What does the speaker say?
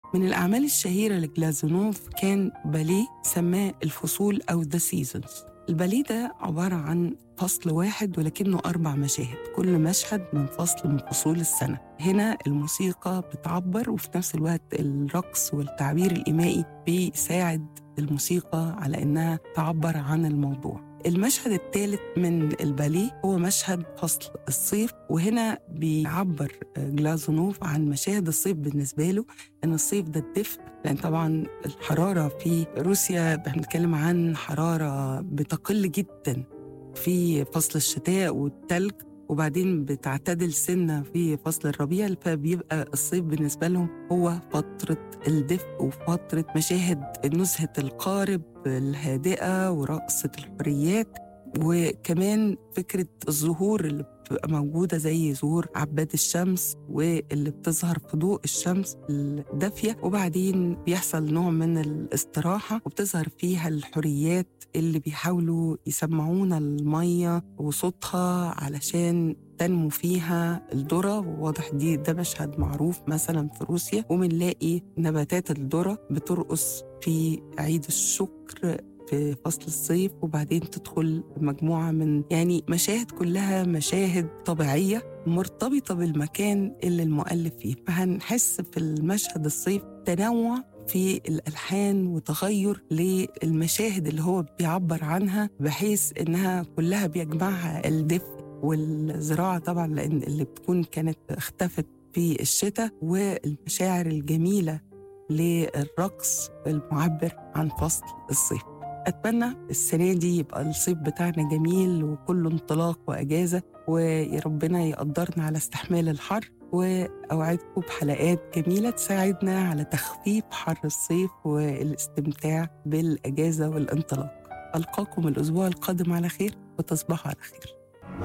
من الأعمال الشهيرة لجلازونوف كان باليه سماه الفصول أو ذا سيزونز الباليه ده عبارة عن فصل واحد ولكنه أربع مشاهد كل مشهد من فصل من فصول السنة هنا الموسيقى بتعبر وفي نفس الوقت الرقص والتعبير الإيمائي بيساعد الموسيقى على إنها تعبر عن الموضوع المشهد الثالث من الباليه هو مشهد فصل الصيف وهنا بيعبر جلازونوف عن مشاهد الصيف بالنسبة له أن الصيف ده الدفء لأن طبعا الحرارة في روسيا بنتكلم عن حرارة بتقل جدا في فصل الشتاء والتلج وبعدين بتعتدل سنة في فصل الربيع فبيبقى الصيف بالنسبة لهم هو فترة الدفء وفترة مشاهد نزهة القارب الهادئة ورقصة الحريات وكمان فكرة الزهور اللي بتبقى موجودة زي زهور عباد الشمس واللي بتظهر في ضوء الشمس الدافية وبعدين بيحصل نوع من الاستراحة وبتظهر فيها الحريات اللي بيحاولوا يسمعونا المية وصوتها علشان تنمو فيها الذرة وواضح دي ده مشهد معروف مثلا في روسيا وبنلاقي نباتات الذرة بترقص في عيد الشكر في فصل الصيف وبعدين تدخل مجموعة من يعني مشاهد كلها مشاهد طبيعية مرتبطة بالمكان اللي المؤلف فيه فهنحس في المشهد الصيف تنوع في الألحان وتغير للمشاهد اللي هو بيعبر عنها بحيث إنها كلها بيجمعها الدفء والزراعة طبعا لأن اللي بتكون كانت اختفت في الشتاء والمشاعر الجميلة للرقص المعبر عن فصل الصيف أتمنى السنة دي يبقى الصيف بتاعنا جميل وكله انطلاق وأجازة وربنا يقدرنا على استحمال الحر وأوعدكم بحلقات جميلة تساعدنا على تخفيف حر الصيف والاستمتاع بالأجازة والانطلاق ألقاكم الأسبوع القادم على خير وتصبحوا على خير